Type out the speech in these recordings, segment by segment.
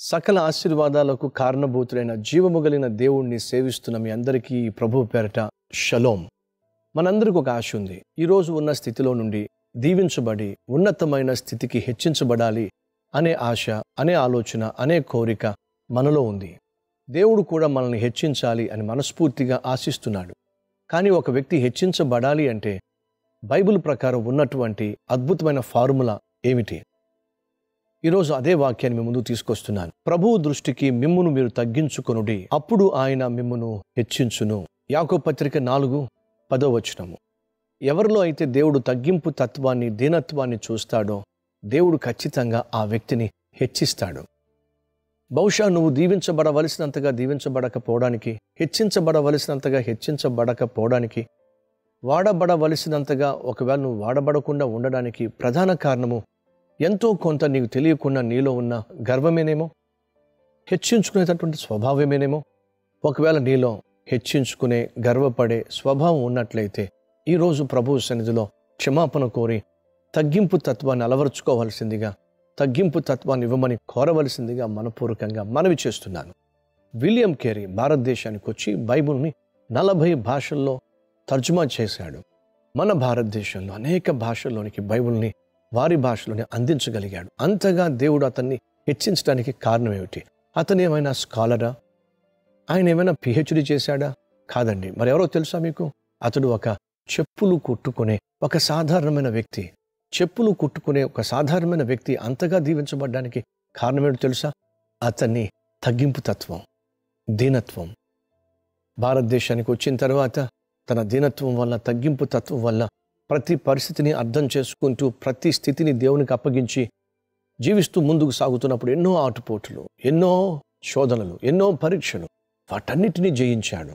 సకల ఆశీర్వాదాలకు కారణభూతులైన జీవము కలిగిన దేవుణ్ణి సేవిస్తున్న మీ అందరికీ ఈ ప్రభు పేరట షలోం మనందరికి ఒక ఆశ ఉంది ఈరోజు ఉన్న స్థితిలో నుండి దీవించబడి ఉన్నతమైన స్థితికి హెచ్చించబడాలి అనే ఆశ అనే ఆలోచన అనే కోరిక మనలో ఉంది దేవుడు కూడా మనల్ని హెచ్చించాలి అని మనస్ఫూర్తిగా ఆశిస్తున్నాడు కానీ ఒక వ్యక్తి హెచ్చించబడాలి అంటే బైబిల్ ప్రకారం ఉన్నటువంటి అద్భుతమైన ఫార్ములా ఏమిటి ఈరోజు అదే వాక్యాన్ని మీ ముందు తీసుకొస్తున్నాను ప్రభువు దృష్టికి మిమ్మును మీరు తగ్గించుకొనుడి అప్పుడు ఆయన మిమ్మును హెచ్చించును యాకో పత్రిక నాలుగు పదో వచనము ఎవరిలో అయితే దేవుడు తగ్గింపు తత్వాన్ని దీనత్వాన్ని చూస్తాడో దేవుడు ఖచ్చితంగా ఆ వ్యక్తిని హెచ్చిస్తాడు బహుశా నువ్వు దీవించబడవలసినంతగా దీవించబడకపోవడానికి హెచ్చించబడవలసినంతగా హెచ్చించబడకపోవడానికి వాడబడవలసినంతగా ఒకవేళ నువ్వు వాడబడకుండా ఉండడానికి ప్రధాన కారణము ఎంతో కొంత నీకు తెలియకుండా నీలో ఉన్న గర్వమేనేమో హెచ్చించుకునేటటువంటి స్వభావమేనేమో ఒకవేళ నీలో హెచ్చించుకునే గర్వపడే స్వభావం ఉన్నట్లయితే ఈరోజు ప్రభు సన్నిధిలో క్షమాపణ కోరి తగ్గింపు తత్వాన్ని అలవరుచుకోవాల్సిందిగా తగ్గింపు తత్వాన్ని ఇవ్వమని కోరవలసిందిగా మనపూర్వకంగా మనవి చేస్తున్నాను విలియం కేరీ భారతదేశానికి వచ్చి బైబిల్ని నలభై భాషల్లో తర్జుమా చేశాడు మన భారతదేశంలో అనేక భాషల్లోనికి బైబిల్ని వారి భాషలోనే అందించగలిగాడు అంతగా దేవుడు అతన్ని హెచ్చించడానికి కారణం ఏమిటి అతను ఏమైనా స్కాలరా ఆయన ఏమైనా పిహెచ్డి చేశాడా కాదండి మరి ఎవరో తెలుసా మీకు అతడు ఒక చెప్పులు కుట్టుకునే ఒక సాధారణమైన వ్యక్తి చెప్పులు కుట్టుకునే ఒక సాధారణమైన వ్యక్తి అంతగా దీవించబడ్డానికి కారణమేంటో తెలుసా అతన్ని తగ్గింపు తత్వం దీనత్వం భారతదేశానికి వచ్చిన తర్వాత తన దీనత్వం వల్ల తగ్గింపు తత్వం వల్ల ప్రతి పరిస్థితిని అర్థం చేసుకుంటూ ప్రతి స్థితిని దేవునికి అప్పగించి జీవిస్తూ ముందుకు సాగుతున్నప్పుడు ఎన్నో ఆటుపోట్లు ఎన్నో శోధనలు ఎన్నో పరీక్షలు వాటన్నిటినీ జయించాడు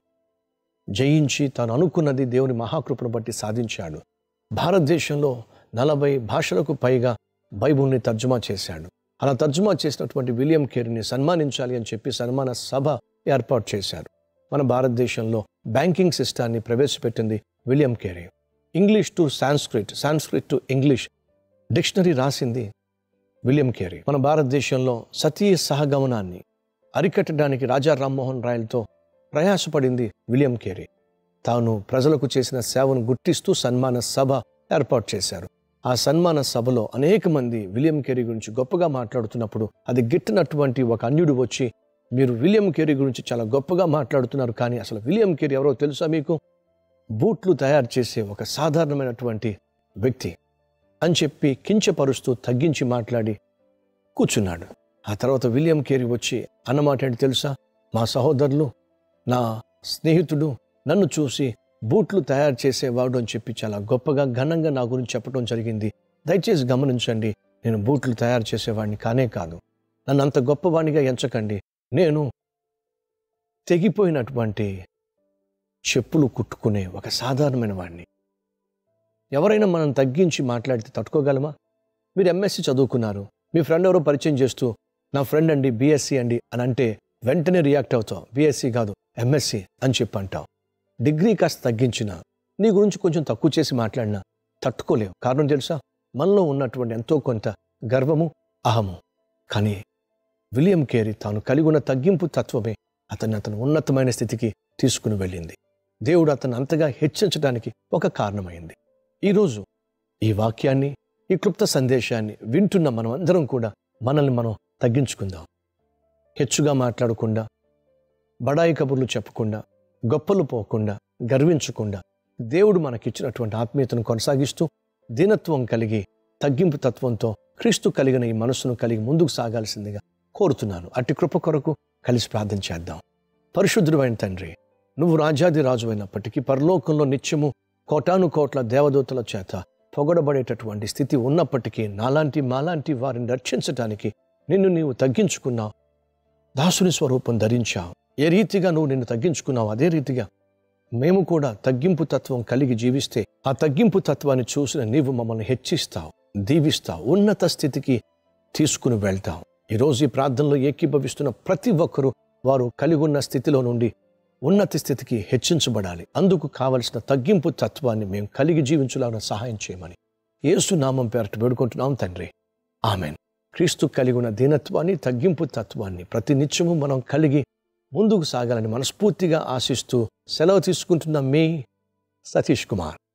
జయించి తాను అనుకున్నది దేవుని మహాకృపను బట్టి సాధించాడు భారతదేశంలో నలభై భాషలకు పైగా బైబుల్ని తర్జుమా చేశాడు అలా తర్జుమా చేసినటువంటి విలియం కేరీని సన్మానించాలి అని చెప్పి సన్మాన సభ ఏర్పాటు చేశారు మన భారతదేశంలో బ్యాంకింగ్ సిస్టాన్ని ప్రవేశపెట్టింది William Carey English to Sanskrit Sanskrit to English dictionary రాసింది విలియం కేరీ మన భారతదేశంలో సతీయ సహగమనాన్ని అరికట్టడానికి రాజా రామ్మోహన్ రాయలతో ప్రయాసపడింది విలియం కేరీ తాను ప్రజలకు చేసిన సేవను గుర్తిస్తూ సన్మాన సభ ఏర్పాటు చేశారు ఆ సన్మాన సభలో అనేక మంది విలియం కేరీ గురించి గొప్పగా మాట్లాడుతున్నప్పుడు అది గిట్టినటువంటి ఒక అన్యుడు వచ్చి మీరు విలియం కేరీ గురించి చాలా గొప్పగా మాట్లాడుతున్నారు కానీ అసలు విలియం కేరీ ఎవరో తెలుసా మీకు బూట్లు తయారు చేసే ఒక సాధారణమైనటువంటి వ్యక్తి అని చెప్పి కించపరుస్తూ తగ్గించి మాట్లాడి కూర్చున్నాడు ఆ తర్వాత విలియం కేరీ వచ్చి అన్నమాట ఏంటి తెలుసా మా సహోదరులు నా స్నేహితుడు నన్ను చూసి బూట్లు తయారు చేసేవాడు అని చెప్పి చాలా గొప్పగా ఘనంగా నా గురించి చెప్పడం జరిగింది దయచేసి గమనించండి నేను బూట్లు తయారు చేసేవాడిని కానే కాదు నన్ను అంత గొప్పవాడిగా ఎంచకండి నేను తెగిపోయినటువంటి చెప్పులు కుట్టుకునే ఒక సాధారణమైన వాడిని ఎవరైనా మనం తగ్గించి మాట్లాడితే తట్టుకోగలమా మీరు ఎంఎస్సి చదువుకున్నారు మీ ఫ్రెండ్ ఎవరో పరిచయం చేస్తూ నా ఫ్రెండ్ అండి బీఎస్సీ అండి అని అంటే వెంటనే రియాక్ట్ అవుతావు బీఎస్సీ కాదు ఎంఎస్సి అని చెప్పి అంటావు డిగ్రీ కాస్త తగ్గించిన నీ గురించి కొంచెం తక్కువ చేసి మాట్లాడినా తట్టుకోలేవు కారణం తెలుసా మనలో ఉన్నటువంటి ఎంతో కొంత గర్వము అహము కానీ విలియం కేరీ తాను కలిగి ఉన్న తగ్గింపు తత్వమే అతన్ని అతను ఉన్నతమైన స్థితికి తీసుకుని వెళ్ళింది దేవుడు అతను అంతగా హెచ్చించడానికి ఒక కారణమైంది ఈరోజు ఈ వాక్యాన్ని ఈ క్లుప్త సందేశాన్ని వింటున్న మనం అందరం కూడా మనల్ని మనం తగ్గించుకుందాం హెచ్చుగా మాట్లాడకుండా బడాయి కబుర్లు చెప్పకుండా గొప్పలు పోకుండా గర్వించకుండా దేవుడు మనకిచ్చినటువంటి ఆత్మీయతను కొనసాగిస్తూ దీనత్వం కలిగి తగ్గింపు తత్వంతో క్రీస్తు కలిగిన ఈ మనస్సును కలిగి ముందుకు సాగాల్సిందిగా కోరుతున్నాను అట్టి కృప కొరకు కలిసి ప్రార్థన చేద్దాం పరిశుద్ధుడు అయిన తండ్రి నువ్వు రాజాది రాజు అయినప్పటికీ పరలోకంలో నిత్యము కోటాను కోట్ల దేవదూతల చేత పొగడబడేటటువంటి స్థితి ఉన్నప్పటికీ నాలాంటి మాలాంటి వారిని రక్షించటానికి నిన్ను నీవు తగ్గించుకున్నావు దాసుని స్వరూపం ధరించావు ఏ రీతిగా నువ్వు నిన్ను తగ్గించుకున్నావు అదే రీతిగా మేము కూడా తగ్గింపు తత్వం కలిగి జీవిస్తే ఆ తగ్గింపు తత్వాన్ని చూసిన నీవు మమ్మల్ని హెచ్చిస్తావు దీవిస్తావు ఉన్నత స్థితికి తీసుకుని వెళ్తావు ఈరోజు ఈ ప్రార్థనలో ఏకీభవిస్తున్న ప్రతి ఒక్కరూ వారు కలిగి ఉన్న స్థితిలో నుండి ఉన్నత స్థితికి హెచ్చించబడాలి అందుకు కావలసిన తగ్గింపు తత్వాన్ని మేము కలిగి జీవించలాగా సహాయం చేయమని యేసు నామం పేరట వేడుకుంటున్నాం తండ్రి ఆమెన్ క్రీస్తు కలిగి ఉన్న దీనత్వాన్ని తగ్గింపు తత్వాన్ని ప్రతి నిత్యము మనం కలిగి ముందుకు సాగాలని మనస్ఫూర్తిగా ఆశిస్తూ సెలవు తీసుకుంటున్న మీ సతీష్ కుమార్